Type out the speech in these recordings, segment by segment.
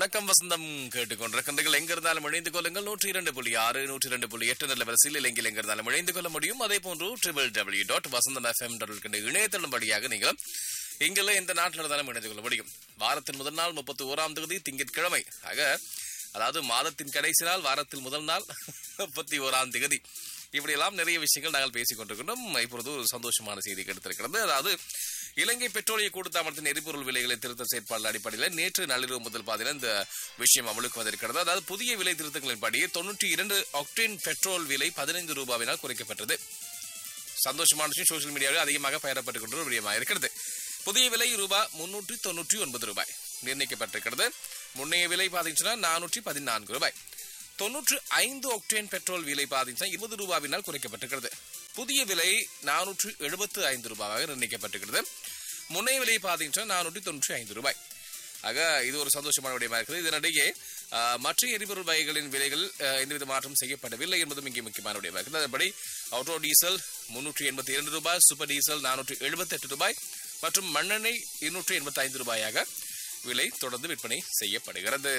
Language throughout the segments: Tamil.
வணக்கம் வசந்தம் கேட்டுக்கொண்டிருக்கின்றீர்கள் எங்க இருந்தாலும் இணைந்து கொள்ளுங்கள் நூற்றி இரண்டு புள்ளி ஆறு நூற்றி இரண்டு புள்ளி எட்டு நல்ல வரிசையில் இலங்கையில் எங்க இருந்தாலும் இணைந்து கொள்ள முடியும் அதே போன்று triple W dot Vasantham FM dot இணையதளம் வழியாக நீங்களும் இங்குள்ள எந்த நாட்டில் இருந்தாலும் இணைந்து கொள்ள முடியும் வாரத்தின் முதல் நாள் முப்பத்தி ஓராம் தேதி திங்கட்கிழமை ஆக அதாவது மாதத்தின் கடைசி நாள் வாரத்தில் முதல் நாள் முப்பத்தி ஓராம் தேதி இப்படியெல்லாம் நிறைய விஷயங்கள் நாங்கள் பேசிக் கொண்டிருக்கின்றோம் இப்பொழுது ஒரு சந்தோஷமான செய்தி கிடைத்திருக்கிறது அதாவது இலங்கை பெட்ரோலிய கூட்டுத்தாமத்தின் எரிபொருள் விலைகளை திருத்த செயற்பாடு அடிப்படையில் நேற்று நள்ளிரவு முதல் பாதையில் இந்த விஷயம் அமலுக்கு வந்திருக்கிறது அதாவது புதிய விலை திருத்தங்களின்படி தொன்னூற்றி இரண்டு ஆக்டேன் பெட்ரோல் விலை பதினைந்து ரூபாவினால் குறைக்கப்பட்டது சந்தோஷமான விஷயம் சோசியல் மீடியாவில் அதிகமாக பெயரப்பட்டுக் கொண்டு விடயமாக இருக்கிறது புதிய விலை ரூபாய் முன்னூற்றி தொன்னூற்றி ஒன்பது ரூபாய் நிர்ணயிக்கப்பட்டிருக்கிறது முன்னைய விலை பார்த்தீங்கன்னா நானூற்றி பதினான்கு ரூபாய் தொன்னூற்று ஐந்து ஒக்டேன் பெட்ரோல் விலை பார்த்தீங்கன்னா இருபது ரூபாவினால் குறைக்கப்பட்டிருக்கிறது புதிய விலை நானூற்று எழுபத்து ஐந்து ரூபாயாக நிர்ணயிக்கப்பட்டிருக்கிறது முன்னைய விலை பார்த்தீங்கன்னா நானூற்றி தொன்னூற்றி ஐந்து ரூபாய் ஆக இது ஒரு சந்தோஷமான விடயமா இருக்குது இதனிடையே ஆஹ், மற்ற எரிபொருள் வகைகளின் விலைகள் ஆஹ், எந்தவித மாற்றம் செய்யப்படவில்லை என்பதும் இங்கே முக்கியமான விடயமா இருக்குது அதன்படி ஆட்டோ டீசல் முன்னூற்றி எண்பத்தி இரண்டு ரூபாய் சூப்பர் டீசல் நானூற்றி எழுபத்தி எட்டு ரூபாய் மற்றும் மண்ணெண்ணெய் இருநூற்றி எண்பத்தி ஐந்து ரூபாயாக விலை தொடர்ந்து விற்பனை செய்யப்படுகிறது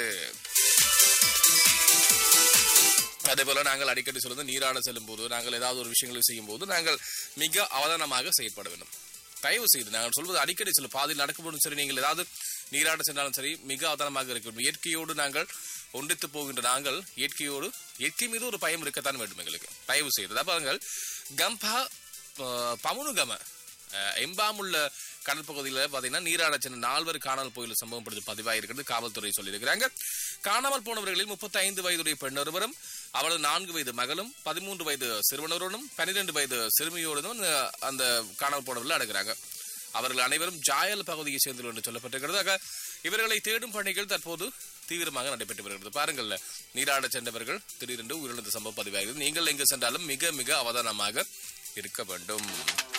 அதே போல நாங்கள் அடிக்கடி சொல்வது நீராட செல்லும் போது நாங்கள் ஏதாவது ஒரு விஷயங்களை செய்யும் போது நாங்கள் மிக அவதானமாக செயல்பட வேண்டும் தயவு செய்து நாங்கள் சொல்வது அடிக்கடி சொல்ல பாதையில் நடக்கும்போதும் சரி நீங்கள் ஏதாவது நீராட சென்றாலும் சரி மிக அவதானமாக இருக்க வேண்டும் இயற்கையோடு நாங்கள் ஒன்றித்து போகின்ற நாங்கள் இயற்கையோடு இயற்கை மீது ஒரு பயம் இருக்கத்தான் வேண்டும் எங்களுக்கு தயவு செய்து அதாவது பாருங்கள் கம்பா அஹ், பமுனுகம அஹ், எம்பாமுள்ள கடல் பகுதியில் பார்த்தீங்கன்னா நீராட சென்ற நால்வர் காணாமல் போயுள்ள சம்பவம் படுத்து பதிவாயிருக்கிறது காவல்துறை சொல்லியிருக்கிறாங்க காணாமல் போனவர்களில் முப்பத்தி ஐந்து வயதுடைய பெண் ஒருவரும் அவளது நான்கு வயது மகளும் பதிமூன்று வயது சிறுவனருடனும் பன்னிரண்டு வயது சிறுமியோடனும் அஹ், அந்த காணாமல் போனவர்கள் அடங்குறாங்க அவர்கள் அனைவரும் ஜாயல் பகுதியைச் சேர்ந்தவர்கள் என்று சொல்லப்பட்டிருக்கிறது ஆக இவர்களை தேடும் பணிகள் தற்போது தீவிரமாக நடைபெற்று வருகிறது பாருங்கள் நீராட சென்றவர்கள் திடீரென்று உயிரிழந்த சம்பவம் பதிவாகிறது நீங்கள் எங்கு சென்றாலும் மிக மிக அவதானமாக இருக்க வேண்டும்